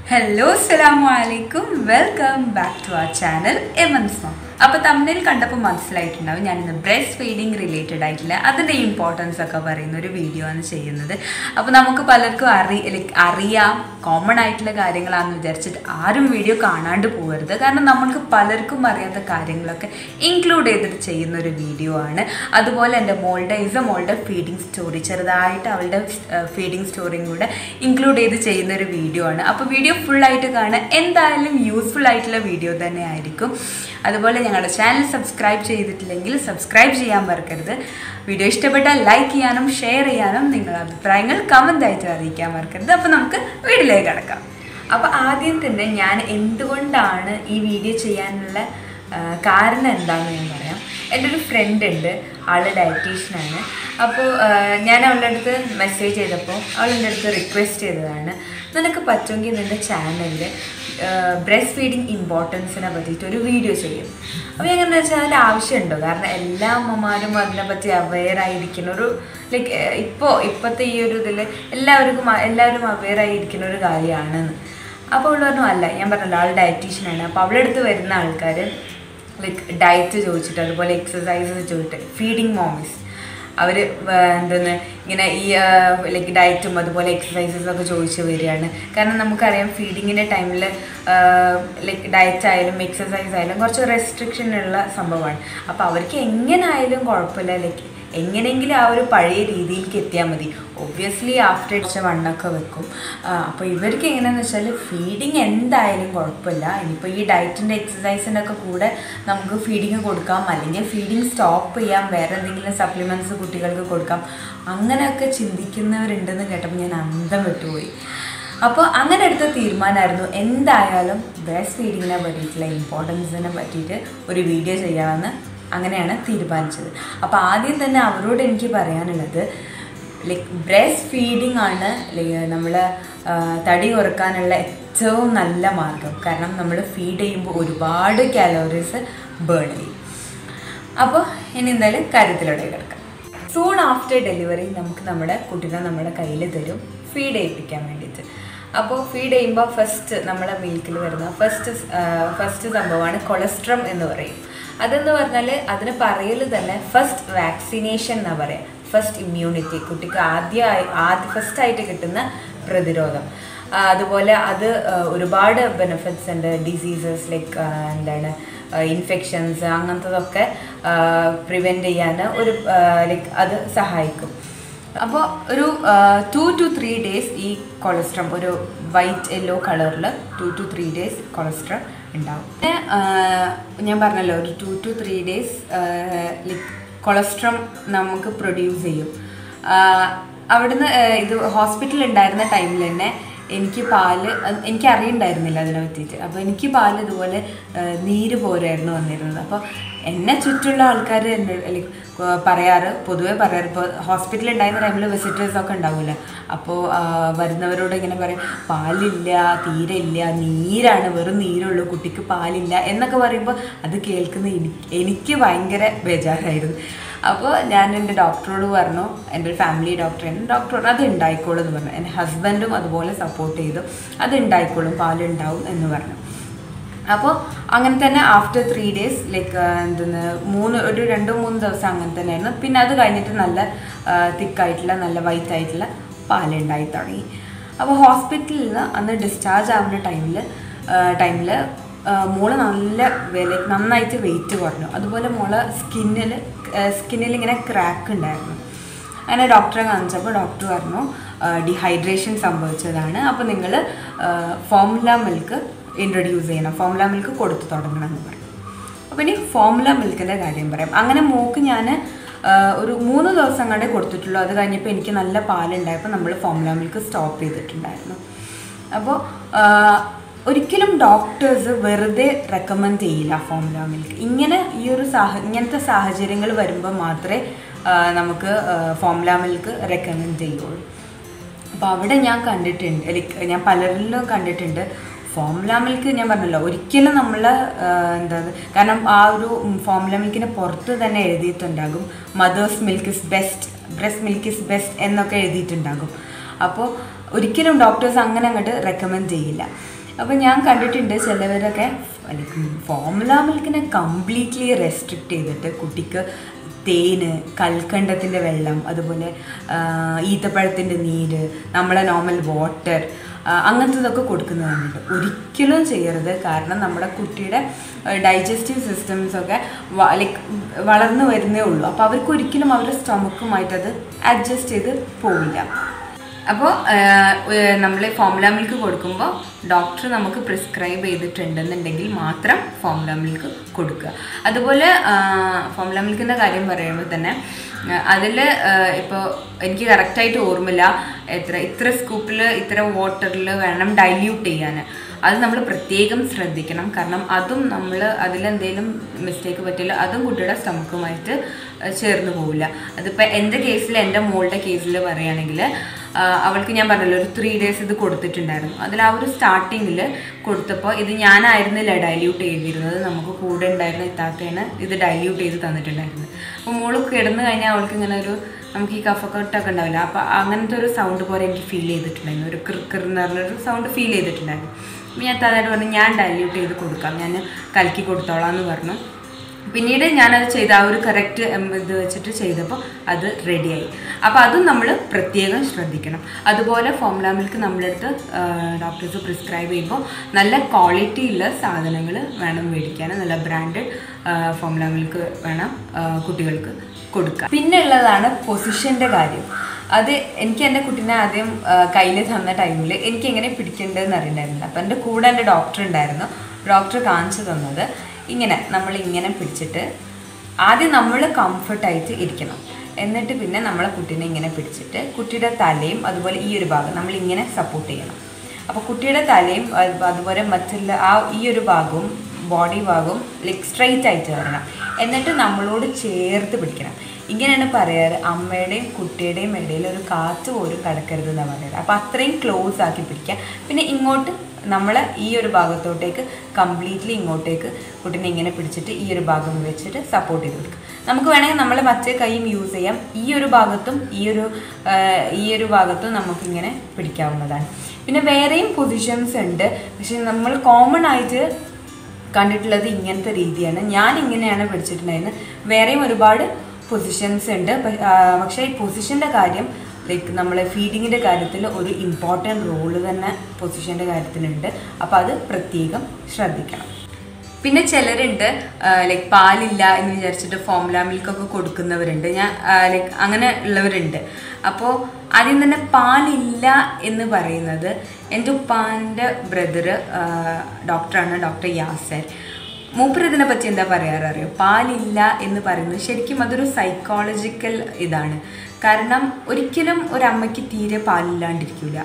hello അസ്സലാമു അലൈക്കും welcome back to our channel M N സ്മോ അപ്പോൾ തമ്മിൽ കണ്ടപ്പോൾ മനസ്സിലായിട്ടുണ്ടാവും ഞാൻ ഇന്ന് ബ്രസ്റ്റ് ഫീഡിങ് റിലേറ്റഡ് ആയിട്ടുള്ള അതിൻ്റെ ഇമ്പോർട്ടൻസ് ഒക്കെ പറയുന്ന ഒരു വീഡിയോ ആണ് ചെയ്യുന്നത് അപ്പോൾ നമുക്ക് പലർക്കും അറി ലൈക്ക് അറിയാം കോമൺ ആയിട്ടുള്ള കാര്യങ്ങളാണെന്ന് വിചാരിച്ചിട്ട് ആരും വീഡിയോ കാണാണ്ട് പോകരുത് കാരണം നമ്മൾക്ക് പലർക്കും അറിയാത്ത കാര്യങ്ങളൊക്കെ ഇൻക്ലൂഡ് ചെയ്തിട്ട് ചെയ്യുന്ന ഒരു വീഡിയോ ആണ് അതുപോലെ എൻ്റെ മോളുടെ ഇസ് എ മോളുടെ ഫീഡിങ് സ്റ്റോറി ചെറുതായിട്ട് അവളുടെ ഫീഡിങ് സ്റ്റോറിയും കൂടെ ഇൻക്ലൂഡ് ചെയ്ത് ചെയ്യുന്ന ഒരു വീഡിയോ ആണ് അപ്പോൾ വീഡിയോ ഫുള്ളായിട്ട് കാണുക എന്തായാലും യൂസ്ഫുൾ ആയിട്ടുള്ള വീഡിയോ തന്നെ ആയിരിക്കും അതുപോലെ ഞങ്ങളുടെ ചാനൽ സബ്സ്ക്രൈബ് ചെയ്തിട്ടില്ലെങ്കിൽ സബ്സ്ക്രൈബ് ചെയ്യാൻ മറക്കരുത് വീഡിയോ ഇഷ്ടപ്പെട്ടാൽ ലൈക്ക് ചെയ്യാനും ഷെയർ ചെയ്യാനും നിങ്ങളുടെ അഭിപ്രായങ്ങൾ കമൻ്റ് ആയിട്ട് അറിയിക്കാൻ മറക്കരുത് അപ്പോൾ നമുക്ക് വീഡിയോയിലേക്ക് കിടക്കാം അപ്പോൾ ആദ്യം തന്നെ ഞാൻ എന്തുകൊണ്ടാണ് ഈ വീഡിയോ ചെയ്യാനുള്ള ആ, കാരണം എന്താണെന്ന് ഞാൻ പറയാം എൻ്റെ ഒരു ഫ്രണ്ട് ഉണ്ട് ആള് ഡയറ്റീഷ്യനാണ് അപ്പോൾ ഞാൻ അവളുടെ അടുത്ത് മെസ്സേജ് ചെയ്തപ്പോൾ അവൾ എൻ്റെ അടുത്ത് റിക്വസ്റ്റ് ചെയ്തതാണ് നിനക്ക് പറ്റുമെങ്കിൽ നിൻ്റെ ചാനലിൽ ബ്രസ്റ്റ് ഫീഡിങ് ഇമ്പോർട്ടൻസിനെ പറ്റിയിട്ട് ഒരു വീഡിയോ ചെയ്യും അപ്പോൾ എങ്ങനെ വെച്ചാൽ അതിൻ്റെ ആവശ്യമുണ്ടോ കാരണം എല്ലാ അമ്മമാരും അതിനെപ്പറ്റി അവെയർ ആയിരിക്കുന്ന ഒരു ലൈക്ക് ഇപ്പോൾ ഇപ്പോഴത്തെ ഈ ഒരു ഇതിൽ എല്ലാവർക്കും അ- എല്ലാവരും അവെയർ ആയിരിക്കുന്ന ഒരു കാര്യമാണെന്ന് അപ്പോൾ അവൾ പറഞ്ഞു അല്ല ഞാൻ പറഞ്ഞല്ലോ ആൾ ഡയറ്റീഷ്യനാണ് അപ്പോൾ അവളുടെ അടുത്ത് വരുന്ന ആൾക്കാർ ലൈക്ക് ഡയറ്റ് ചോദിച്ചിട്ട് അതുപോലെ എക്സസൈസസ് ചോദിച്ചിട്ട് ഫീഡിങ് മോമീസ് അവർ എന്തെന്ന് ഇങ്ങനെ ഈ ലൈക്ക് ഡയറ്റും അതുപോലെ എക്സസൈസസും ഒക്കെ ചോദിച്ച് വരികയാണ് കാരണം നമുക്കറിയാം ഫീഡിങ്ങിൻ്റെ ടൈമിൽ ലൈക്ക് ഡയറ്റ് ആയാലും എക്സസൈസ് ആയാലും കുറച്ച് റെസ്ട്രിക്ഷൻ ഉള്ള സംഭവമാണ് അപ്പോൾ അവർക്ക് എങ്ങനെ ആയാലും കുഴപ്പമില്ല ലൈക്ക് എങ്ങനെയെങ്കിലും ആ ഒരു പഴയ രീതിയിലേക്ക് എത്തിയാൽ മതി ഒബ്വിയസ്ലി ആഫ്റ്റർ ഇടിച്ച വണ്ണൊക്കെ വെക്കും അപ്പോൾ ഇവർക്ക് എങ്ങനെയാണെന്ന് വെച്ചാൽ ഫീഡിങ് എന്തായാലും കുഴപ്പമില്ല ഇനിയിപ്പോൾ ഈ ഡയറ്റിൻ്റെ എക്സസൈസിൻ്റെ ഒക്കെ കൂടെ നമുക്ക് ഫീഡിങ് കൊടുക്കാം അല്ലെങ്കിൽ ഫീഡിങ് സ്റ്റോപ്പ് ചെയ്യാം വേറെ എന്തെങ്കിലും സപ്ലിമെൻറ്റ്സ് കുട്ടികൾക്ക് കൊടുക്കാം അങ്ങനെയൊക്കെ ചിന്തിക്കുന്നവരുണ്ടെന്ന് കേട്ടപ്പോൾ ഞാൻ അന്തം വിട്ടുപോയി അപ്പോൾ അങ്ങനെ എടുത്ത തീരുമാനമായിരുന്നു എന്തായാലും ബ്രസ്റ്റ് ഫീഡിങ്ങിനെ പറ്റിയിട്ടുള്ള ഇമ്പോർട്ടൻസിനെ പറ്റിയിട്ട് ഒരു വീഡിയോ ചെയ്യാമെന്ന് അങ്ങനെയാണ് തീരുമാനിച്ചത് അപ്പോൾ ആദ്യം തന്നെ അവരോട് എനിക്ക് പറയാനുള്ളത് ലൈക്ക് ബ്രസ്റ്റ് ഫീഡിങ് ആണ് നമ്മൾ തടി കുറക്കാനുള്ള ഏറ്റവും നല്ല മാർഗം കാരണം നമ്മൾ ഫീഡ് ചെയ്യുമ്പോൾ ഒരുപാട് കാലോറീസ് ബേൺ ചെയ്യും അപ്പോൾ ഇനി എന്തായാലും കാര്യത്തിലൂടെ കിടക്കാം സൂൺ ആഫ്റ്റർ ഡെലിവറി നമുക്ക് നമ്മുടെ കുട്ടീനെ നമ്മുടെ കയ്യിൽ തരും ഫീഡ് ചെയ്യിപ്പിക്കാൻ വേണ്ടിയിട്ട് അപ്പോൾ ഫീഡ് ചെയ്യുമ്പോൾ ഫസ്റ്റ് നമ്മളെ മിൽക്കിൽ വരുന്ന ഫസ്റ്റ് ഫസ്റ്റ് സംഭവമാണ് കൊളസ്ട്രം എന്ന് പറയും അതെന്ന് പറഞ്ഞാൽ അതിന് പറയൽ തന്നെ ഫസ്റ്റ് വാക്സിനേഷൻ എന്നാ പറയാം ഫസ്റ്റ് ഇമ്മ്യൂണിറ്റി കുട്ടിക്ക് ആദ്യമായി ആദ്യ ഫസ്റ്റ് ആയിട്ട് കിട്ടുന്ന പ്രതിരോധം ആ, അതുപോലെ അത് ആ, ഒരുപാട് ബെനിഫിറ്റ്സ് ഉണ്ട് ഡിസീസസ് ലൈക്ക് എന്താണ് ഇൻഫെക്ഷൻസ് അങ്ങനത്തതൊക്കെ പ്രിവെൻറ്റ് ചെയ്യാൻ ഒരു ലൈക്ക് അത് സഹായിക്കും അപ്പോൾ ഒരു ടു ടു ത്രീ ഡേയ്സ് ഈ കൊളസ്ട്രം ഒരു വൈറ്റ് യെല്ലോ കളറിൽ two to three days colostrum ഉണ്ടാവും പിന്നെ ആ, ഞാൻ പറഞ്ഞല്ലോ ഒരു two to three days like colostrum നമുക്ക് പ്രൊഡ്യൂസ് ചെയ്യും ആ, അവിടുന്ന് ആ, ഇത് ഹോസ്പിറ്റലിൽ ഉണ്ടായിരുന്ന ടൈമിൽ തന്നെ എനിക്ക് പാല് അത് എനിക്ക് അറിയണ്ടായിരുന്നില്ല അതിനെ പറ്റിയിട്ട് അപ്പോൾ എനിക്ക് പാല് ഇതുപോലെ ആ, നീര് പോരായിരുന്നു വന്നിരുന്നത് അപ്പോൾ എന്നെ ചുറ്റുള്ള ആൾക്കാർ എൻ്റെ ലൈക്ക് പറയാറ് പൊതുവേ പറയാറ് ഇപ്പോൾ ഹോസ്പിറ്റലിൽ ഉണ്ടായിരുന്ന ടൈമിൽ വിസിറ്റേഴ്സൊക്കെ ഉണ്ടാവില്ല അപ്പോൾ വരുന്നവരോട് ഇങ്ങനെ പറയും പാലില്ല തീരെ ഇല്ല നീരാണ് വെറും നീരുള്ളൂ കുട്ടിക്ക് പാലില്ല എന്നൊക്കെ പറയുമ്പോൾ അത് കേൾക്കുന്ന എനിക്ക് എനിക്ക് ഭയങ്കര ബേജാറായിരുന്നു അപ്പോൾ ഞാൻ എൻ്റെ ഡോക്ടറോട് പറഞ്ഞു എൻ്റെ ഒരു ഫാമിലി ഡോക്ടറാണ് ഡോക്ടറോട് അത് ഉണ്ടായിക്കോളും എന്ന് പറഞ്ഞു എൻ്റെ ഹസ്ബൻഡും അതുപോലെ സപ്പോർട്ട് ചെയ്തു അത് ഉണ്ടായിക്കോളും പാലുണ്ടാവും എന്ന് പറഞ്ഞു അപ്പോൾ അങ്ങനെ തന്നെ ആഫ്റ്റർ ത്രീ ഡേയ്സ് ലൈക്ക് എന്തെന്ന് മൂന്ന് ഒരു രണ്ട് മൂന്ന് ദിവസം അങ്ങനെ തന്നെയായിരുന്നു പിന്നെ അത് കഴിഞ്ഞിട്ട് നല്ല തിക്കായിട്ടുള്ള നല്ല വൈറ്റ് ആയിട്ടുള്ള പാലുണ്ടായി തുടങ്ങി അപ്പോൾ ഹോസ്പിറ്റലിൽ നിന്ന് അന്ന് ഡിസ്ചാർജ് ആവുന്ന ടൈമിൽ ടൈമിൽ മോള് നല്ല വില നന്നായിട്ട് വെയിറ്റ് കുറഞ്ഞു അതുപോലെ മോള് സ്കിന്നിൽ സ്കിന്നിൽ ഇങ്ങനെ ക്രാക്ക് ഉണ്ടായിരുന്നു അങ്ങനെ ഡോക്ടറെ കാണിച്ചപ്പോൾ ഡോക്ടർ പറഞ്ഞു ഡിഹൈഡ്രേഷൻ സംഭവിച്ചതാണ് അപ്പോൾ നിങ്ങൾ ഫോമുല മിൽക്ക് ഇൻട്രൊഡ്യൂസ് ചെയ്യണം ഫോമുല മിൽക്ക് കൊടുത്തു തുടങ്ങണം എന്ന് പറഞ്ഞു അപ്പോൾ ഇനി ഫോമുല മിൽക്കിൻ്റെ കാര്യം പറയാം അങ്ങനെ മോക്ക് ഞാൻ ഒരു മൂന്ന് ദിവസം കണ്ടേ കൊടുത്തിട്ടുള്ളൂ അത് കഴിഞ്ഞപ്പോൾ എനിക്ക് നല്ല പാലുണ്ടായപ്പോൾ നമ്മൾ ഫോമുല മിൽക്ക് സ്റ്റോപ്പ് ചെയ്തിട്ടുണ്ടായിരുന്നു അപ്പോൾ ഒരിക്കലും ഡോക്ടേഴ്സ് വെറുതെ റെക്കമെൻഡ് ചെയ്യില്ല ഫോമുല മിൽക്ക് ഇങ്ങനെ ഈ ഒരു സാഹ ഇങ്ങനത്തെ സാഹചര്യങ്ങൾ വരുമ്പോൾ മാത്രമേ ആ, നമുക്ക് ഫോമുല മിൽക്ക് റെക്കമെൻഡ് ചെയ്യുള്ളൂ അപ്പോൾ അവിടെ ഞാൻ കണ്ടിട്ടുണ്ട് ലൈക്ക് ഞാൻ പലരിലും കണ്ടിട്ടുണ്ട് ഫോമുല മിൽക്ക് ഞാൻ പറഞ്ഞല്ലോ ഒരിക്കലും നമ്മൾ എന്താ കാരണം ആ ഒരു ഫോമുല മിൽക്കിന് പുറത്ത് തന്നെ എഴുതിയിട്ടുണ്ടാകും mother's milk is best breast milk is best എന്നൊക്കെ എഴുതിയിട്ടുണ്ടാകും അപ്പോൾ ഒരിക്കലും ഡോക്ടേഴ്സ് അങ്ങനെ അങ്ങോട്ട് റെക്കമെൻഡ് ചെയ്യില്ല അപ്പോൾ ഞാൻ കണ്ടിട്ടുണ്ട് ചിലവരൊക്കെ ലൈക്ക് ഫോമുല മിൽക്കിനെ കംപ്ലീറ്റ്ലി റെസ്ട്രിക്റ്റ് ചെയ്തിട്ട് കുട്ടിക്ക് തേന് കൽക്കണ്ടത്തിൻ്റെ വെള്ളം അതുപോലെ ആ, ഈത്തപ്പഴത്തിൻ്റെ നീര് നമ്മളെ നോർമൽ വാട്ടർ അങ്ങനത്തതൊക്കെ കൊടുക്കുന്നത് കണ്ടിട്ട് ഒരിക്കലും ചെയ്യരുത് കാരണം നമ്മുടെ കുട്ടിയുടെ ഡൈജസ്റ്റീവ് സിസ്റ്റംസ് ഒക്കെ ലൈക്ക് വളർന്നു വരുന്നേ ഉള്ളൂ അപ്പോൾ അവർക്ക് ഒരിക്കലും അവരുടെ സ്റ്റൊമക്കുമായിട്ട് അത് അഡ്ജസ്റ്റ് ചെയ്ത് പോവില്ല അപ്പോൾ നമ്മൾ ഫോമുല മിൽക്ക് കൊടുക്കുമ്പോൾ ഡോക്ടർ നമുക്ക് പ്രിസ്ക്രൈബ് ചെയ്തിട്ടുണ്ടെന്നുണ്ടെങ്കിൽ മാത്രം ഫോമുല മിൽക്ക് കൊടുക്കുക അതുപോലെ ഫോമുല മിൽക്കിൻ്റെ കാര്യം പറയുമ്പോൾ തന്നെ അതിൽ ഇപ്പോൾ എനിക്ക് കറക്റ്റായിട്ട് ഓർമ്മയില്ല എത്ര ഇത്ര സ്കൂപ്പിൽ ഇത്ര വാട്ടറിൽ വേണം ഡൈല്യൂട്ട് ചെയ്യാൻ അത് നമ്മൾ പ്രത്യേകം ശ്രദ്ധിക്കണം കാരണം അതും നമ്മൾ അതിലെന്തെങ്കിലും മിസ്റ്റേക്ക് പറ്റില്ല അതും കുട്ടിയുടെ സ്റ്റമക്കുമായിട്ട് ചേർന്ന് പോവില്ല അതിപ്പോൾ എൻ്റെ കേസിൽ എൻ്റെ മോളുടെ കേസിൽ പറയുകയാണെങ്കിൽ ആ, അവൾക്ക് ഞാൻ പറഞ്ഞല്ലോ ഒരു ത്രീ ഡേയ്സ് ഇത് കൊടുത്തിട്ടുണ്ടായിരുന്നു അതിൽ ആ ഒരു സ്റ്റാർട്ടിങ്ങിൽ കൊടുത്തപ്പോൾ ഇത് ഞാനായിരുന്നില്ല ഡൈല്യൂട്ട് ചെയ്തിരുന്നത് നമുക്ക് കൂടെ ഉണ്ടായിരുന്ന ഇത്താത്തയാണ് ഇത് ഡൈല്യൂട്ട് ചെയ്ത് തന്നിട്ടുണ്ടായിരുന്നത് അപ്പോൾ മോള് കിടന്നു കഴിഞ്ഞാൽ അവൾക്ക് ഇങ്ങനെ ഒരു നമുക്ക് ഈ കഫക്കെട്ടൊക്കെ ഉണ്ടാവില്ല അപ്പോൾ അങ്ങനത്തെ ഒരു സൗണ്ട് പോലെ എനിക്ക് ഫീൽ ചെയ്തിട്ടുണ്ടായിരുന്നു ഒരു ക്രിക്കർ എന്ന് പറഞ്ഞൊരു സൗണ്ട് ഫീൽ ചെയ്തിട്ടുണ്ടായിരുന്നു അപ്പോൾ ഞാൻ താതായിട്ട് പറഞ്ഞു ഞാൻ ഡൈല്യൂട്ട് ചെയ്ത് കൊടുക്കാം ഞാൻ കലക്കി കൊടുത്തോളാം എന്ന് പറഞ്ഞു പിന്നീട് ഞാനത് ചെയ്ത ആ ഒരു കറക്റ്റ് ഇത് വെച്ചിട്ട് ചെയ്തപ്പോൾ അത് റെഡിയായി അപ്പോൾ അതും നമ്മൾ പ്രത്യേകം ശ്രദ്ധിക്കണം അതുപോലെ ഫോമുല മിൽക്ക് നമ്മളെടുത്ത് ഡോക്ടേഴ്സ് പ്രിസ്ക്രൈബ് ചെയ്യുമ്പോൾ നല്ല ക്വാളിറ്റി ഉള്ള സാധനങ്ങൾ വേണം മേടിക്കാൻ നല്ല ബ്രാൻഡഡ് ഫോമുല മിൽക്ക് വേണം ആ, കുട്ടികൾക്ക് കൊടുക്കുക പിന്നെ ഉള്ളതാണ് പൊസിഷൻ്റെ കാര്യം അത് എനിക്ക് എൻ്റെ കുട്ടീനെ ആദ്യം കയ്യിൽ തന്ന ടൈമിൽ എനിക്ക് എങ്ങനെ പിടിക്കേണ്ടതെന്ന് അറിയണ്ടായിരുന്നില്ല അപ്പം എൻ്റെ കൂടെ എൻ്റെ ഡോക്ടർ ഉണ്ടായിരുന്നു ഡോക്ടർ കാണിച്ചു തന്നത് ഇങ്ങനെ നമ്മൾ ഇങ്ങനെ പിടിച്ചിട്ട് ആദ്യം നമ്മൾ കംഫർട്ടായിട്ട് ഇരിക്കണം എന്നിട്ട് പിന്നെ നമ്മളെ കുട്ടീനെ ഇങ്ങനെ പിടിച്ചിട്ട് കുട്ടിയുടെ തലയും അതുപോലെ ഈ ഒരു ഭാഗം നമ്മൾ ഇങ്ങനെ സപ്പോർട്ട് ചെയ്യണം അപ്പോൾ കുട്ടിയുടെ തലയും അത് അതുപോലെ മറ്റുള്ള ആ ഈ ഒരു ഭാഗവും ബോഡി ഭാഗവും ലൈക്ക് സ്ട്രെയിറ്റ് ആയിട്ട് വരണം എന്നിട്ട് നമ്മളോട് ചേർത്ത് പിടിക്കണം ഇങ്ങനെയാണ് പറയാറ് അമ്മയുടെയും കുട്ടിയുടെയും ഇടയിൽ ഒരു കാറ്റ് പോലും കടക്കരുത് എന്നാണ് പറയുന്നത് അപ്പോൾ അത്രയും ക്ലോസ് ആക്കി പിടിക്കുക പിന്നെ ഇങ്ങോട്ട് നമ്മൾ ഈ ഒരു ഭാഗത്തോട്ടേക്ക് കംപ്ലീറ്റ്ലി ഇങ്ങോട്ടേക്ക് കുട്ടീനെ ഇങ്ങനെ പിടിച്ചിട്ട് ഈ ഒരു ഭാഗം വെച്ചിട്ട് സപ്പോർട്ട് ചെയ്ത് കൊടുക്കുക നമുക്ക് വേണമെങ്കിൽ നമ്മൾ മറ്റേ കൈയും യൂസ് ചെയ്യാം ഈ ഒരു ഭാഗത്തും ഈ ഒരു ആ, ഈ ഒരു ഭാഗത്തും നമുക്കിങ്ങനെ പിടിക്കാവുന്നതാണ് പിന്നെ വേറെയും പൊസിഷൻസ് ഉണ്ട് പക്ഷെ നമ്മൾ കോമൺ ആയിട്ട് കണ്ടിട്ടുള്ളത് ഇങ്ങനത്തെ രീതിയാണ് ഞാൻ ഇങ്ങനെയാണ് പിടിച്ചിട്ടുണ്ടായിരുന്നത് വേറെയും ഒരുപാട് പൊസിഷൻസ് ഉണ്ട് പ- ആ, പക്ഷേ ഈ പൊസിഷൻ്റെ കാര്യം ലൈക്ക് നമ്മളെ ഫീഡിങ്ങിൻ്റെ കാര്യത്തിൽ ഒരു ഇമ്പോർട്ടൻറ്റ് റോള് തന്നെ പൊസിഷൻ്റെ കാര്യത്തിനുണ്ട് അപ്പോൾ അത് പ്രത്യേകം ശ്രദ്ധിക്കണം പിന്നെ ചിലരുണ്ട് ലൈക്ക് പാലില്ല എന്ന് വിചാരിച്ചിട്ട് ഫോമുല മിൽക്കൊക്കെ കൊടുക്കുന്നവരുണ്ട് ഞാൻ ലൈക്ക് അങ്ങനെ ഉള്ളവരുണ്ട് അപ്പോൾ ആദ്യം തന്നെ പാലില്ല എന്ന് പറയുന്നത് എൻ്റെ ഉപ്പാൻ്റെ ബ്രദർ ഡോക്ടറാണ് ഡോക്ടർ യാസർ മൂപ്പർ ഇതിനെ പറ്റി എന്താ പറയാറ് അറിയോ പാലില്ല എന്ന് പറയുന്നത് ശരിക്കും അതൊരു സൈക്കോളജിക്കൽ ഇതാണ് കാരണം ഒരിക്കലും ഒരമ്മയ്ക്ക് തീരെ പാലില്ലാണ്ടിരിക്കില്ല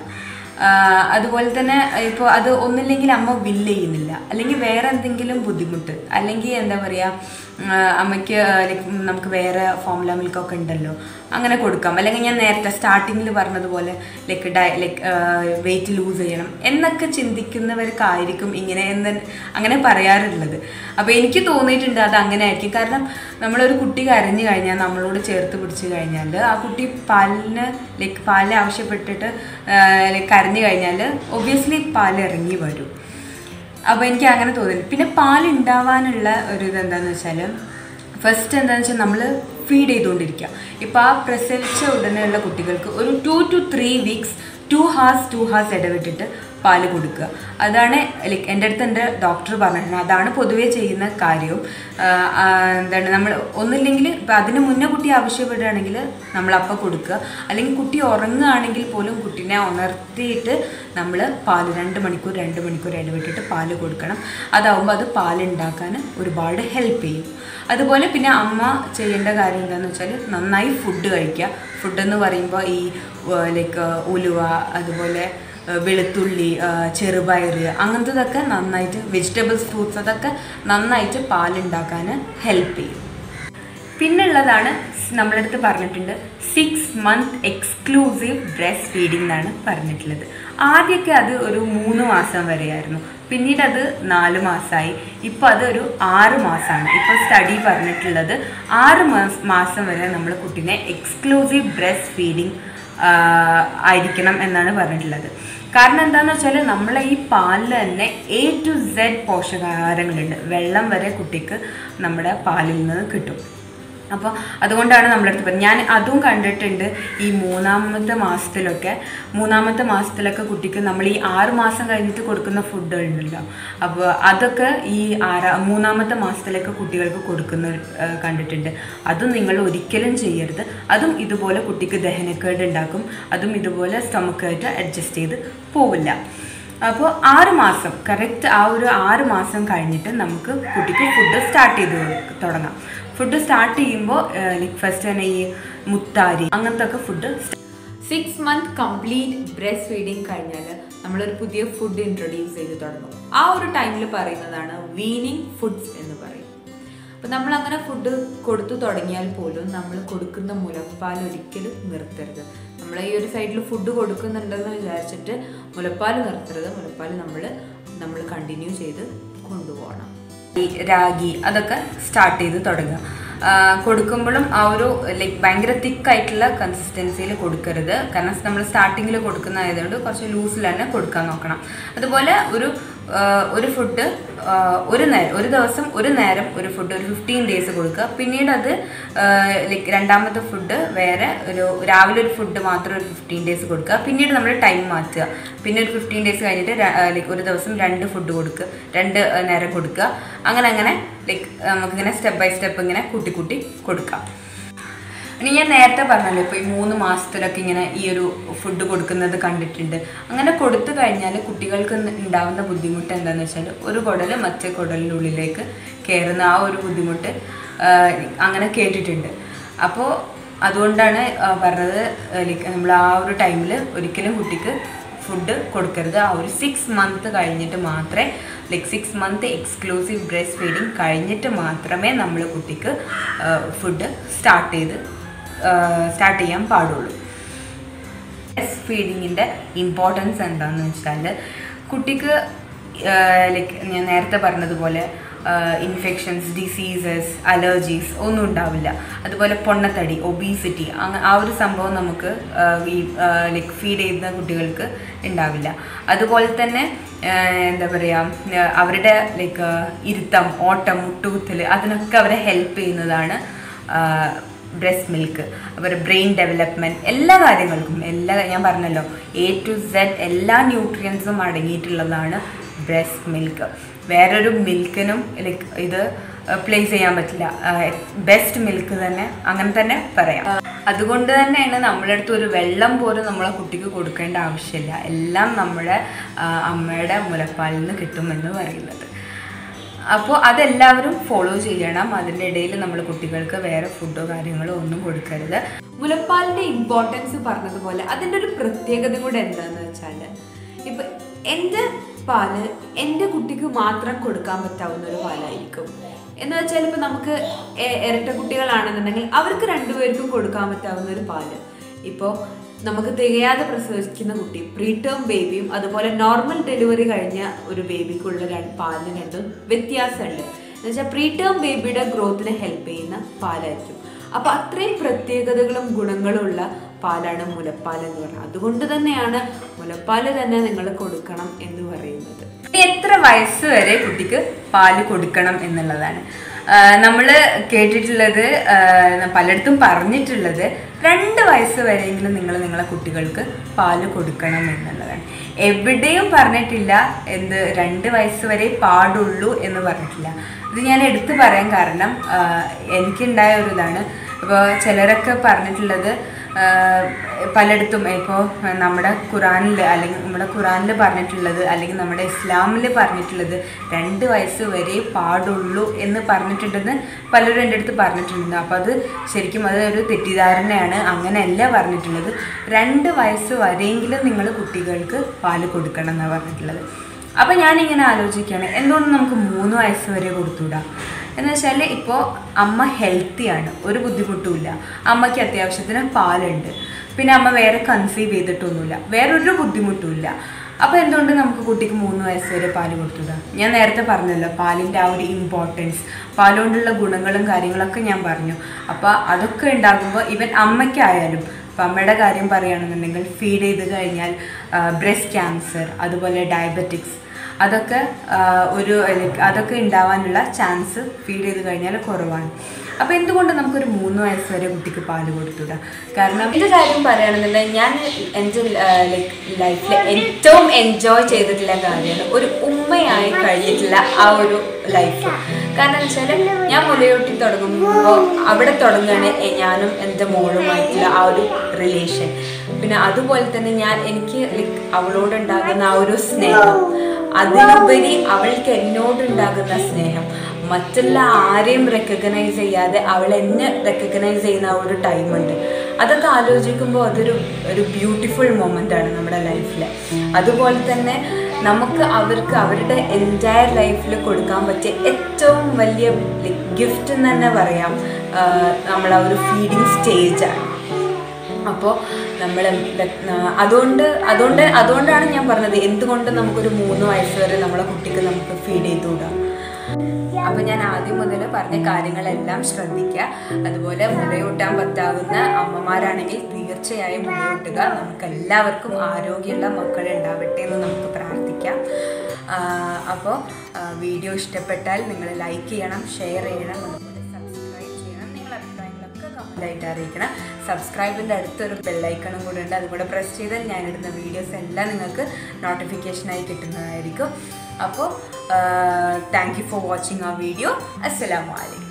ആഹ് അതുപോലെ തന്നെ ഇപ്പോൾ അത് ഒന്നില്ലെങ്കിൽ അമ്മ വില്ല് ചെയ്യുന്നില്ല അല്ലെങ്കിൽ വേറെ എന്തെങ്കിലും ബുദ്ധിമുട്ട് അല്ലെങ്കിൽ എന്താ പറയുക അമ്മയ്ക്ക് ലൈക്ക് നമുക്ക് വേറെ ഫോമുല മിൽക്കൊക്കെ ഉണ്ടല്ലോ അങ്ങനെ കൊടുക്കാം അല്ലെങ്കിൽ ഞാൻ നേരത്തെ സ്റ്റാർട്ടിങ്ങിൽ പറഞ്ഞതുപോലെ ലൈക്ക് ഡയ ലൈക്ക് വെയിറ്റ് ലൂസ് ചെയ്യണം എന്നൊക്കെ ചിന്തിക്കുന്നവർക്കായിരിക്കും ഇങ്ങനെ എന്ന് അങ്ങനെ പറയാറുള്ളത് അപ്പോൾ എനിക്ക് തോന്നിയിട്ടുണ്ട് അത് അങ്ങനെ ആയിരിക്കും കാരണം നമ്മളൊരു കുട്ടി കരഞ്ഞു കഴിഞ്ഞാൽ നമ്മളോട് ചേർത്ത് പിടിച്ച് കഴിഞ്ഞാൽ ആ കുട്ടി പാലിന് ലൈക്ക് പാല് ആവശ്യപ്പെട്ടിട്ട് ലൈക്ക് കരഞ്ഞു കഴിഞ്ഞാൽ ഒബ്വിയസ്ലി പാൽ ഇറങ്ങി വരും അപ്പോൾ എനിക്ക് അങ്ങനെ തോന്നി പിന്നെ പാൽ ഉണ്ടാവാനുള്ള ഒരു ഇത് എന്താണെന്ന് വെച്ചാൽ ഫസ്റ്റ് എന്താണെന്ന് വെച്ചാൽ നമ്മൾ ഫീഡ് ചെയ്തുകൊണ്ടിരിക്കുക ഇപ്പോൾ ആ പ്രസവിച്ച ഉടനെയുള്ള കുട്ടികൾക്ക് ഒരു two to three weeks two hours two hours ഇടവിട്ടിട്ട് പാല് കൊടുക്കുക അതാണ് ലൈക്ക് എൻ്റെ അടുത്ത് എൻ്റെ ഡോക്ടർ പറഞ്ഞിട്ടുണ്ട് അതാണ് പൊതുവേ ചെയ്യുന്ന കാര്യവും ആ, ആ, എന്താണ് നമ്മൾ ഒന്നില്ലെങ്കിൽ ഇപ്പം അതിന് മുന്നേ കുട്ടി ആവശ്യപ്പെടുകയാണെങ്കിൽ നമ്മൾ അപ്പം കൊടുക്കുക അല്ലെങ്കിൽ കുട്ടി ഉറങ്ങുകയാണെങ്കിൽ പോലും കുട്ടീനെ ഉണർത്തിയിട്ട് നമ്മൾ പാല് രണ്ട് മണിക്കൂർ രണ്ട് മണിക്കൂർ ഇടവിട്ടിട്ട് പാല് കൊടുക്കണം അതാവുമ്പോൾ അത് പാലുണ്ടാക്കാൻ ഒരുപാട് ഹെൽപ്പ് ചെയ്യും അതുപോലെ പിന്നെ അമ്മ ചെയ്യേണ്ട കാര്യം എന്താണെന്ന് വെച്ചാൽ നന്നായി ഫുഡ് കഴിക്കുക ഫുഡെന്ന് പറയുമ്പോൾ ഈ ലൈക്ക് ഉലുവ അതുപോലെ ഏഹ് വെളുത്തുള്ളി ഏഹ് ചെറുപയർ അങ്ങനത്തതൊക്കെ നന്നായിട്ട് വെജിറ്റബിൾസ് ഫ്രൂട്ട്സ് അതൊക്കെ നന്നായിട്ട് പാലുണ്ടാക്കാൻ ഹെൽപ്പ് ചെയ്യും പിന്നുള്ളതാണ് നമ്മളടുത്ത് പറഞ്ഞിട്ടുണ്ട് six month exclusive breast feeding എന്നാണ് പറഞ്ഞിട്ടുള്ളത് ആദ്യമൊക്കെ അത് ഒരു മൂന്ന് മാസം വരെയായിരുന്നു പിന്നീട് അത് നാല് മാസമായി ഇപ്പോൾ അത് ഒരു ആറ് മാസമാണ് ഇപ്പോൾ സ്റ്റഡി പറഞ്ഞിട്ടുള്ളത് ആറ് മാസ് മാസം വരെ നമ്മൾ കുട്ടീനെ എക്സ്ക്ലൂസീവ് ബ്രസ്റ്റ് ഫീഡിംഗ് ആയിരിക്കണം എന്നാണ് പറഞ്ഞിട്ടുള്ളത് കാരണം എന്താണെന്ന് വെച്ചാൽ നമ്മളെ ഈ പാലിൽ തന്നെ എ ടു സെഡ് പോഷകാഹാരങ്ങളുണ്ട് വെള്ളം വരെ കുട്ടിക്ക് നമ്മുടെ പാലിൽ നിന്ന് കിട്ടും അപ്പോൾ അതുകൊണ്ടാണ് നമ്മളടുത്ത് പറയുന്നത് ഞാൻ അതും കണ്ടിട്ടുണ്ട് ഈ മൂന്നാമത്തെ മാസത്തിലൊക്കെ മൂന്നാമത്തെ മാസത്തിലൊക്കെ കുട്ടിക്ക് നമ്മൾ ഈ ആറ് മാസം കഴിഞ്ഞിട്ട് കൊടുക്കുന്ന ഫുഡുകളുണ്ടല്ലോ അപ്പോൾ അതൊക്കെ ഈ ആറാ മൂന്നാമത്തെ മാസത്തിലൊക്കെ കുട്ടികൾക്ക് കൊടുക്കുന്ന ആ, കണ്ടിട്ടുണ്ട് അതും നിങ്ങൾ ഒരിക്കലും ചെയ്യരുത് അതും ഇതുപോലെ കുട്ടിക്ക് ദഹനക്കേട് ഉണ്ടാക്കും അതും ഇതുപോലെ സ്റ്റൊമക്കായിട്ട് അഡ്ജസ്റ്റ് ചെയ്ത് പോവില്ല അപ്പോൾ ആറ് മാസം കറക്റ്റ് ആ ഒരു ആറ് മാസം കഴിഞ്ഞിട്ട് നമുക്ക് കുട്ടിക്ക് ഫുഡ് സ്റ്റാർട്ട് ചെയ്ത് തുടങ്ങാം ഫുഡ് സ്റ്റാർട്ട് ചെയ്യുമ്പോൾ ലൈക്ക് ഫസ്റ്റ് തന്നെ ഈ മുത്താരി അങ്ങനത്തെ ഒക്കെ food six month complete breast feeding കഴിഞ്ഞാൽ നമ്മളൊരു പുതിയ ഫുഡ് ഇൻട്രൊഡ്യൂസ് ചെയ്ത് തുടങ്ങും ആ ഒരു ടൈമിൽ പറയുന്നതാണ് വീനിങ് ഫുഡ്സ് എന്ന് പറയും അപ്പം നമ്മൾ അങ്ങനെ ഫുഡ് കൊടുത്തു തുടങ്ങിയാൽ പോലും നമ്മൾ കൊടുക്കുന്ന മുലപ്പാൽ ഒരിക്കലും നിർത്തരുത് നമ്മൾ ഈ ഒരു സൈഡിൽ ഫുഡ് കൊടുക്കുന്നുണ്ടെന്ന് വിചാരിച്ചിട്ട് മുലപ്പാൽ നിർത്തരുത് മുലപ്പാൽ നമ്മൾ നമ്മൾ കണ്ടിന്യൂ ചെയ്ത് കൊണ്ടുപോകണം ഈ രാഗി അതൊക്കെ സ്റ്റാർട്ട് ചെയ്ത് തുടങ്ങുക ആ, കൊടുക്കുമ്പോഴും ആ ഒരു ലൈക്ക് ഭയങ്കര തിക്കായിട്ടുള്ള കൺസിസ്റ്റൻസിയിൽ കൊടുക്കരുത് കാരണം നമ്മൾ സ്റ്റാർട്ടിങ്ങിൽ കൊടുക്കുന്നതായതുകൊണ്ട് കുറച്ച് ലൂസിൽ തന്നെ കൊടുക്കാൻ നോക്കണം അതുപോലെ ഒരു ആ, ഒരു ഫുഡ് ഒരു നേരം ഒരു ദിവസം ഒരു നേരം ഒരു ഫുഡ് ഒരു ഫിഫ്റ്റീൻ ഡേയ്സ് കൊടുക്കുക പിന്നീട് അത് ലൈക്ക് രണ്ടാമത്തെ ഫുഡ് വേറെ ഒരു രാവിലെ ഒരു ഫുഡ് മാത്രം ഒരു ഫിഫ്റ്റീൻ ഡേയ്സ് കൊടുക്കുക പിന്നീട് നമ്മൾ ടൈം മാറ്റുക പിന്നെ ഒരു ഫിഫ്റ്റീൻ ഡേയ്സ് കഴിഞ്ഞിട്ട് ലൈക്ക് ഒരു ദിവസം രണ്ട് ഫുഡ് കൊടുക്കുക രണ്ട് ആ, നേരം കൊടുക്കുക അങ്ങനെ അങ്ങനെ ലൈക്ക് നമുക്കിങ്ങനെ സ്റ്റെപ്പ് ബൈ സ്റ്റെപ്പ് ഇങ്ങനെ കൂട്ടി കൂട്ടി കൊടുക്കാം ഇനി ഞാൻ നേരത്തെ പറഞ്ഞല്ലോ ഇപ്പോൾ ഈ മൂന്ന് മാസത്തിലൊക്കെ ഇങ്ങനെ ഈ ഒരു ഫുഡ് കൊടുക്കുന്നത് കണ്ടിട്ടുണ്ട് അങ്ങനെ കൊടുത്തു കഴിഞ്ഞാൽ കുട്ടികൾക്ക് ഉണ്ടാവുന്ന ബുദ്ധിമുട്ട് എന്താണെന്ന് വെച്ചാൽ ഒരു കുടൽ മറ്റേ കുടലിൻ്റെ ഉള്ളിലേക്ക് കയറുന്ന ആ ഒരു ബുദ്ധിമുട്ട് ആ, അങ്ങനെ കേട്ടിട്ടുണ്ട് അപ്പോൾ അതുകൊണ്ടാണ് ആ, പറഞ്ഞത് ലൈക്ക് നമ്മൾ ആ ഒരു ടൈമിൽ ഒരിക്കലും കുട്ടിക്ക് ഫുഡ് കൊടുക്കരുത് ആ ഒരു സിക്സ് മന്ത് കഴിഞ്ഞിട്ട് മാത്രമേ like six month exclusive breast feeding കഴിഞ്ഞിട്ട് മാത്രമേ നമ്മൾ കുട്ടിക്ക് ഫുഡ് സ്റ്റാർട്ട് ചെയ്ത് സ്റ്റാർട്ട് ചെയ്യാൻ പാടുള്ളൂ ബ്രസ്റ്റ് ഫീഡിങ്ങിൻ്റെ ഇമ്പോർട്ടൻസ് എന്താണെന്ന് വെച്ചാൽ കുട്ടിക്ക് ലൈക്ക് ഞാൻ നേരത്തെ പറഞ്ഞതുപോലെ ഇൻഫെക്ഷൻസ് ഡിസീസസ് അലർജീസ് ഒന്നും ഉണ്ടാവില്ല അതുപോലെ പൊണ്ണത്തടി ഒബീസിറ്റി അങ്ങ ആ ഒരു സംഭവം നമുക്ക് ആ, ഈ ലൈക്ക് ഫീഡ് ചെയ്യുന്ന കുട്ടികൾക്ക് ഉണ്ടാവില്ല അതുപോലെ തന്നെ ആ, എന്താ പറയുക അവരുടെ ലൈക്ക് ഇരുത്തം ഓട്ടം മുട്ടുകുത്തൽ അതിനൊക്കെ അവരെ ഹെൽപ്പ് ചെയ്യുന്നതാണ് ബ്രസ്റ്റ് മിൽക്ക് അവരുടെ ബ്രെയിൻ ഡെവലപ്മെൻറ്റ് എല്ലാ കാര്യങ്ങൾക്കും എല്ലാ ഞാൻ പറഞ്ഞല്ലോ എ ടു സെഡ് എല്ലാ ന്യൂട്രിയൻസും അടങ്ങിയിട്ടുള്ളതാണ് ബ്രസ്റ്റ് മിൽക്ക് വേറൊരു മിൽക്കിനും ലൈക്ക് ഇത് പ്ലേസ് ചെയ്യാൻ പറ്റില്ല ബെസ്റ്റ് മിൽക്ക് തന്നെ അങ്ങനെ തന്നെ പറയാം അതുകൊണ്ട് തന്നെയാണ് നമ്മുടെ അടുത്ത് ഒരു വെള്ളം പോലും നമ്മളെ കുട്ടിക്ക് കൊടുക്കേണ്ട ആവശ്യമില്ല എല്ലാം നമ്മുടെ ആ, അമ്മയുടെ മുലപ്പാലിൽ നിന്ന് കിട്ടുമെന്ന് പറയുന്നത് അപ്പോൾ അതെല്ലാവരും ഫോളോ ചെയ്യണം അതിൻ്റെ ഇടയിൽ നമ്മൾ കുട്ടികൾക്ക് വേറെ ഫുഡോ കാര്യങ്ങളോ ഒന്നും കൊടുക്കരുത് മുലപ്പാലിൻ്റെ ഇമ്പോർട്ടൻസ് പറഞ്ഞതുപോലെ അതിൻ്റെ ഒരു പ്രത്യേകത കൂടെ എന്താണെന്ന് വെച്ചാൽ ഇപ്പം എൻ്റെ പാല് എൻ്റെ കുട്ടിക്ക് മാത്രം കൊടുക്കാൻ പറ്റാവുന്ന ഒരു പാലായിരിക്കും എന്ന് വെച്ചാൽ ഇപ്പം നമുക്ക് എ- ഇരട്ട കുട്ടികളാണെന്നുണ്ടെങ്കിൽ അവർക്ക് രണ്ടുപേർക്കും കൊടുക്കാൻ പറ്റാവുന്ന ഒരു പാല് ഇപ്പോൾ നമുക്ക് തികയാതെ പ്രസവിക്കുന്ന കുട്ടി പ്രീ ടേം ബേബിയും അതുപോലെ നോർമൽ ഡെലിവറി കഴിഞ്ഞ ഒരു ബേബിക്കുള്ള രണ്ട് പാലിന് രണ്ടും വ്യത്യാസമുണ്ട് എന്ന് വെച്ചാൽ പ്രീ ടേം ബേബിയുടെ ഗ്രോത്തിനെ ഹെൽപ്പ് ചെയ്യുന്ന പാലായിരിക്കും അപ്പോൾ അത്രയും പ്രത്യേകതകളും ഗുണങ്ങളും ഉള്ള പാലാണ് മുലപ്പാൽ എന്ന് പറയുന്നത് അതുകൊണ്ട് തന്നെയാണ് മുലപ്പാൽ തന്നെ നിങ്ങൾ കൊടുക്കണം എന്ന് പറയുന്നത് എത്ര വയസ്സ് വരെ കുട്ടിക്ക് പാല് കൊടുക്കണം എന്നുള്ളതാണ് നമ്മൾ കേട്ടിട്ടുള്ളത് ആ, പലയിടത്തും പറഞ്ഞിട്ടുള്ളത് രണ്ട് വയസ്സ് വരെയെങ്കിലും നിങ്ങൾ നിങ്ങളെ കുട്ടികൾക്ക് പാല് കൊടുക്കണം എന്നുള്ളതാണ് എവിടെയും പറഞ്ഞിട്ടില്ല എന്ത് രണ്ട് വയസ്സ് വരെ പാടുള്ളൂ എന്ന് പറഞ്ഞിട്ടില്ല ഇത് ഞാൻ എടുത്തു പറയാൻ കാരണം ആ, എനിക്കുണ്ടായ ഒരു ഇതാണ് ഇപ്പോൾ ചിലരൊക്കെ പറഞ്ഞിട്ടുള്ളത് ആ, പലയിടത്തും ഇപ്പോൾ നമ്മുടെ ഖുറാനിൽ അല്ലെങ്കിൽ നമ്മുടെ ഖുറാനിൽ പറഞ്ഞിട്ടുള്ളത് അല്ലെങ്കിൽ നമ്മുടെ ഇസ്ലാമിൽ പറഞ്ഞിട്ടുള്ളത് രണ്ട് വയസ്സ് വരെ പാടുള്ളൂ എന്ന് പറഞ്ഞിട്ടുണ്ടെന്ന് പലരും എൻ്റെ അടുത്ത് പറഞ്ഞിട്ടുണ്ട് അപ്പോൾ അത് ശരിക്കും അത് ഒരു തെറ്റിദ്ധാരണയാണ് അങ്ങനെയല്ല പറഞ്ഞിട്ടുള്ളത് രണ്ട് വയസ്സ് വരെയെങ്കിലും നിങ്ങൾ കുട്ടികൾക്ക് പാല് കൊടുക്കണം എന്നാണ് പറഞ്ഞിട്ടുള്ളത് അപ്പം ഞാനിങ്ങനെ ആലോചിക്കുകയാണ് എന്തുകൊണ്ട് നമുക്ക് മൂന്ന് വയസ്സ് വരെ കൊടുത്തുകൂടാ എന്ന് വെച്ചാൽ ഇപ്പോൾ അമ്മ ഹെൽത്തിയാണ് ഒരു ബുദ്ധിമുട്ടുമില്ല അമ്മയ്ക്ക് അത്യാവശ്യത്തിന് പാലുണ്ട് പിന്നെ അമ്മ വേറെ കൺസീവ് ചെയ്തിട്ടൊന്നുമില്ല വേറൊരു ബുദ്ധിമുട്ടുമില്ല അപ്പോൾ എന്തുകൊണ്ട് നമുക്ക് കുട്ടിക്ക് മൂന്ന് വയസ്സ് വരെ പാല് കൊടുത്തുകൂടാ ഞാൻ നേരത്തെ പറഞ്ഞല്ലോ പാലിൻ്റെ ആ ഒരു ഇമ്പോർട്ടൻസ് പാലുകൊണ്ടുള്ള ഗുണങ്ങളും കാര്യങ്ങളൊക്കെ ഞാൻ പറഞ്ഞു അപ്പോൾ അതൊക്കെ ഉണ്ടാകുമ്പോൾ ഇവൻ അമ്മയ്ക്കായാലും ഇപ്പം അമ്മയുടെ കാര്യം പറയുകയാണെന്നുണ്ടെങ്കിൽ ഫീഡ് ചെയ്ത് കഴിഞ്ഞാൽ ബ്രസ്റ്റ് ക്യാൻസർ അതുപോലെ ഡയബറ്റിക്സ് അതൊക്കെ ആ, ഒരു like അതൊക്കെ ഉണ്ടാവാനുള്ള ചാൻസ് ഫീഡ് ചെയ്ത് കഴിഞ്ഞാൽ കുറവാണ് അപ്പോൾ എന്തുകൊണ്ട് നമുക്കൊരു മൂന്ന് വയസ്സ് വരെ കുട്ടിക്ക് പാല് കൊടുത്തുകൂടാ കാരണം എൻ്റെ കാര്യം പറയുകയാണെന്നുണ്ടെങ്കിൽ ഞാൻ എൻ്റെ ലൈക്ക് ലൈഫിൽ ഏറ്റവും എൻജോയ് ചെയ്തിട്ടുള്ള കാര്യമാണ് ഒരു ഉമ്മയായി കഴിഞ്ഞിട്ടുള്ള ആ ഒരു ലൈഫ് കാരണം എന്ന് വെച്ചാൽ ഞാൻ മുലയൂട്ടി തുടങ്ങുമ്പോൾ അവിടെ തുടങ്ങുകയാണ് എ- ഞാനും എൻ്റെ മോളുമായിട്ടുള്ള ആ ഒരു റിലേഷൻ പിന്നെ അതുപോലെ തന്നെ ഞാൻ എനിക്ക് ലൈക്ക് അവളോടുണ്ടാകുന്ന ആ ഒരു സ്നേഹം അതിലുപരി അവൾക്ക് എന്നോടുണ്ടാകുന്ന സ്നേഹം മറ്റുള്ള ആരെയും റെക്കഗ്നൈസ് ചെയ്യാതെ അവൾ എന്നെ റെക്കഗ്നൈസ് ചെയ്യുന്ന ആ ഒരു ടൈമുണ്ട് അതൊക്കെ ആലോചിക്കുമ്പോൾ അതൊരു ഒരു ബ്യൂട്ടിഫുൾ മൊമെൻ്റ് ആണ് നമ്മുടെ ലൈഫിൽ അതുപോലെ തന്നെ നമുക്ക് അവർക്ക് അവരുടെ എൻറ്റയർ ലൈഫിൽ കൊടുക്കാൻ പറ്റിയ ഏറ്റവും വലിയ ഗിഫ്റ്റ് എന്ന് തന്നെ പറയാം നമ്മളെ ഒരു ഫീഡിങ് സ്റ്റേജാണ് അപ്പോൾ നമ്മൾ അതുകൊണ്ട് അതുകൊണ്ട് അതുകൊണ്ടാണ് ഞാൻ പറഞ്ഞത് എന്തുകൊണ്ട് നമുക്കൊരു മൂന്ന് വയസ്സ് വരെ നമ്മളെ കുട്ടിക്ക് നമുക്ക് ഫീഡ് ചെയ്തുകൂടാം അപ്പോൾ ഞാൻ ആദ്യം മുതൽ പറഞ്ഞ കാര്യങ്ങളെല്ലാം ശ്രദ്ധിക്കുക അതുപോലെ മുലയൂട്ടാൻ പറ്റാവുന്ന അമ്മമാരാണെങ്കിൽ തീർച്ചയായും മുലയൂട്ടുക നമുക്ക് എല്ലാവർക്കും ആരോഗ്യമുള്ള മക്കൾ ഉണ്ടാവട്ടെ എന്ന് നമുക്ക് പ്രാർത്ഥിക്കാം അപ്പോൾ വീഡിയോ ഇഷ്ടപ്പെട്ടാൽ നിങ്ങൾ ലൈക്ക് ചെയ്യണം ഷെയർ ചെയ്യണം അതുപോലെ സബ്സ്ക്രൈബ് ചെയ്യണം നിങ്ങളുടെ അഭിപ്രായങ്ങളൊക്കെ കമൻ്റായിട്ട് അറിയിക്കണം സബ്സ്ക്രൈബിൻ്റെ അടുത്തൊരു ബെല്ലൈക്കണും കൂടെ ഉണ്ട് അതുകൂടെ പ്രസ് ചെയ്താൽ ഞാനിടുന്ന വീഡിയോസ് എല്ലാം നിങ്ങൾക്ക് നോട്ടിഫിക്കേഷനായി കിട്ടുന്നതായിരിക്കും അപ്പോൾ താങ്ക് യു ഫോർ വാച്ചിങ് ആ വീഡിയോ അസ്സലാമു അലൈക്കും